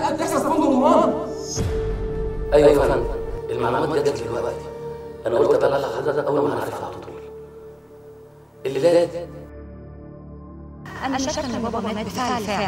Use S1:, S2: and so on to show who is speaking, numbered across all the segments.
S1: حاجه بتحصل في فندق رمان
S2: ايوه يا فندم المعلومات جت لي دلوقتي انا قلت ابلغ حضرتك اول ما عرفت على طول الليله دي
S3: انا شاكه ان بابا مات بفعل فاعل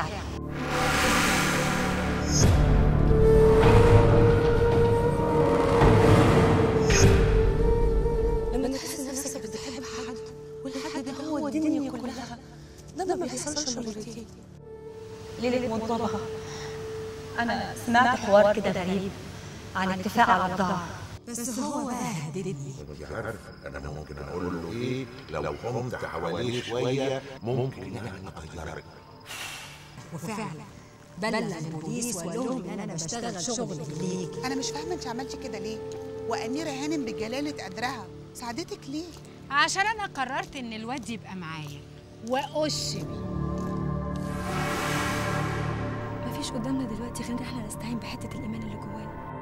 S4: لما تحس نفسك بتحب حد والحد ده هو الدنيا كلها ده ما بيحصلش مرتين
S3: ليله موت بابا انا سمعت حوار كده غريب عن اتفاق على البضاعه
S4: بس هو بقى هددني
S5: انت عارف انا ممكن اقول له ايه لو قمت حواليه شويه ممكن يعني اغيرك
S4: وفعلا بلغ البوليس وقال لهم ان انا بشتغل شغل ليك
S6: انا مش فاهمه انت عملتي كده ليه واميره هانم بجلاله قدرها ساعدتك ليه
S7: عشان انا قررت ان الواد يبقى معايا واقش بيه
S8: مفيش قدامنا دلوقتي غير ان احنا نستعين بحته الايمان اللي جوانا